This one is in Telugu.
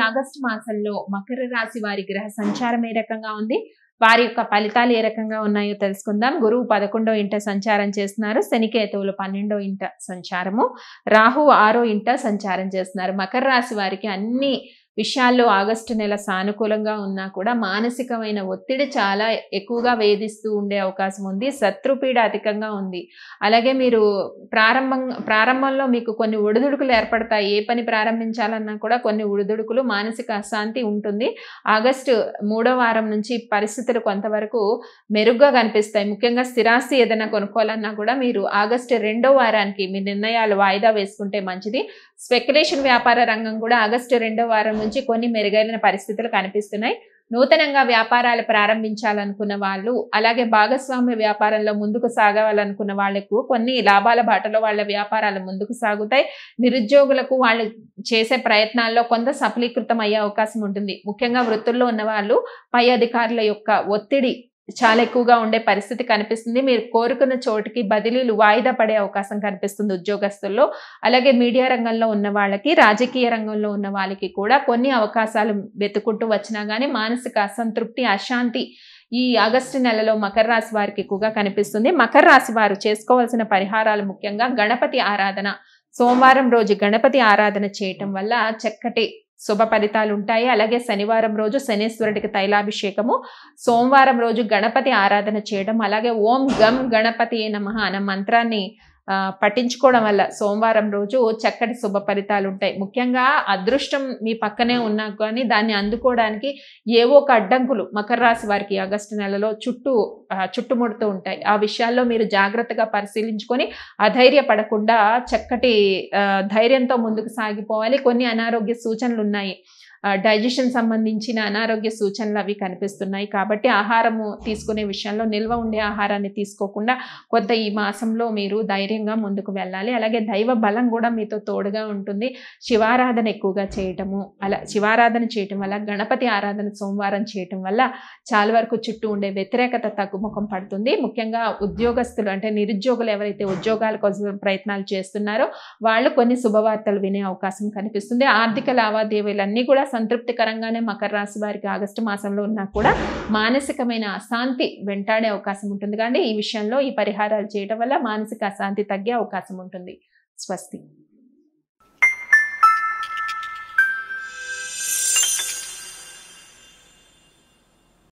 ఆగస్టు మాసంలో మకర రాశి వారి గ్రహ సంచారం ఏ రకంగా ఉంది వారి యొక్క ఫలితాలు ఏ రకంగా ఉన్నాయో తెలుసుకుందాం గురువు పదకొండో ఇంట సంచారం చేస్తున్నారు శనికేతువులు పన్నెండో ఇంట సంచారము రాహు ఆరో ఇంట సంచారం చేస్తున్నారు మకర రాశి వారికి అన్ని విషయాల్లో ఆగస్టు నెల సానుకూలంగా ఉన్నా కూడా మానసికమైన ఒత్తిడి చాలా ఎక్కువగా వేధిస్తూ ఉండే అవకాశం ఉంది శత్రుపీడ అధికంగా ఉంది అలాగే మీరు ప్రారంభం ప్రారంభంలో మీకు కొన్ని ఒడిదుడుకులు ఏర్పడతాయి ఏ పని ప్రారంభించాలన్నా కూడా కొన్ని ఒడిదుడుకులు మానసిక అశాంతి ఉంటుంది ఆగస్టు మూడో వారం నుంచి పరిస్థితులు కొంతవరకు మెరుగ్గా కనిపిస్తాయి ముఖ్యంగా స్థిరాస్తి ఏదైనా కొనుక్కోవాలన్నా కూడా మీరు ఆగస్టు రెండో వారానికి మీ నిర్ణయాలు వాయిదా వేసుకుంటే మంచిది స్పెక్యులేషన్ వ్యాపార రంగం కూడా ఆగస్టు రెండో వారం నుంచి కొన్ని మెరుగైన పరిస్థితులు కనిపిస్తున్నాయి నూతనంగా వ్యాపారాలు ప్రారంభించాలనుకున్న వాళ్ళు అలాగే భాగస్వామ్య వ్యాపారంలో ముందుకు సాగాలనుకున్న వాళ్ళకు కొన్ని లాభాల బాటలో వాళ్ళ వ్యాపారాలు ముందుకు సాగుతాయి నిరుద్యోగులకు వాళ్ళు చేసే ప్రయత్నాల్లో కొంత సఫలీకృతం అయ్యే అవకాశం ఉంటుంది ముఖ్యంగా వృత్తుల్లో ఉన్న వాళ్ళు పై అధికారుల యొక్క ఒత్తిడి చాలా ఎక్కువగా ఉండే పరిస్థితి కనిపిస్తుంది మీరు కోరుకున్న చోటుకి బదిలీలు వాయిదా పడే అవకాశం కనిపిస్తుంది ఉద్యోగస్తుల్లో అలాగే మీడియా రంగంలో ఉన్న వాళ్ళకి రాజకీయ రంగంలో ఉన్న వాళ్ళకి కూడా కొన్ని అవకాశాలు వెతుకుంటూ వచ్చినా కానీ మానసిక అసంతృప్తి అశాంతి ఈ ఆగస్టు నెలలో మకర రాశి వారికి ఎక్కువగా కనిపిస్తుంది మకర రాశి వారు చేసుకోవాల్సిన పరిహారాలు ముఖ్యంగా గణపతి ఆరాధన సోమవారం రోజు గణపతి ఆరాధన చేయటం వల్ల చక్కటి శుభ ఫలితాలు ఉంటాయి అలాగే శనివారం రోజు శనీశ్వరుడికి తైలాభిషేకము సోమవారం రోజు గణపతి ఆరాధన చేయడం అలాగే ఓం గం గణపతి నమ అన్న మంత్రాన్ని పఠించుకోవడం వల్ల సోమవారం రోజు చక్కటి శుభ ఫలితాలు ఉంటాయి ముఖ్యంగా అదృష్టం మీ పక్కనే ఉన్నా కానీ దాన్ని అందుకోవడానికి ఏవో ఒక అడ్డంకులు మకర రాశి వారికి ఆగస్టు నెలలో చుట్టూ చుట్టుముడుతూ ఉంటాయి ఆ విషయాల్లో మీరు జాగ్రత్తగా పరిశీలించుకొని అధైర్యపడకుండా చక్కటి ధైర్యంతో ముందుకు సాగిపోవాలి కొన్ని అనారోగ్య సూచనలు ఉన్నాయి డైజెషన్ సంబంధించిన అనారోగ్య సూచనలు అవి కనిపిస్తున్నాయి కాబట్టి ఆహారము తీసుకునే విషయంలో నిల్వ ఉండే ఆహారాన్ని తీసుకోకుండా కొంత ఈ మాసంలో మీరు ధైర్యంగా ముందుకు వెళ్ళాలి అలాగే దైవ బలం కూడా మీతో తోడుగా ఉంటుంది శివారాధన ఎక్కువగా చేయటము అలా శివారాధన చేయటం వల్ల గణపతి ఆరాధన సోమవారం చేయటం వల్ల చాలా వరకు చుట్టూ ఉండే వ్యతిరేకత తగ్గుముఖం పడుతుంది ముఖ్యంగా ఉద్యోగస్తులు అంటే నిరుద్యోగులు ఎవరైతే ఉద్యోగాల కోసం ప్రయత్నాలు చేస్తున్నారో వాళ్ళు కొన్ని శుభవార్తలు వినే అవకాశం కనిపిస్తుంది ఆర్థిక లావాదేవీలన్నీ కూడా సంతృప్తికరంగానే మకర రాశి వారికి ఆగస్టు మాసంలో ఉన్నా కూడా మానసికమైన అశాంతి వెంటాడే అవకాశం ఉంటుంది కానీ ఈ విషయంలో ఈ పరిహారాలు చేయడం వల్ల మానసిక అశాంతి తగ్గే అవకాశం ఉంటుంది స్వస్తి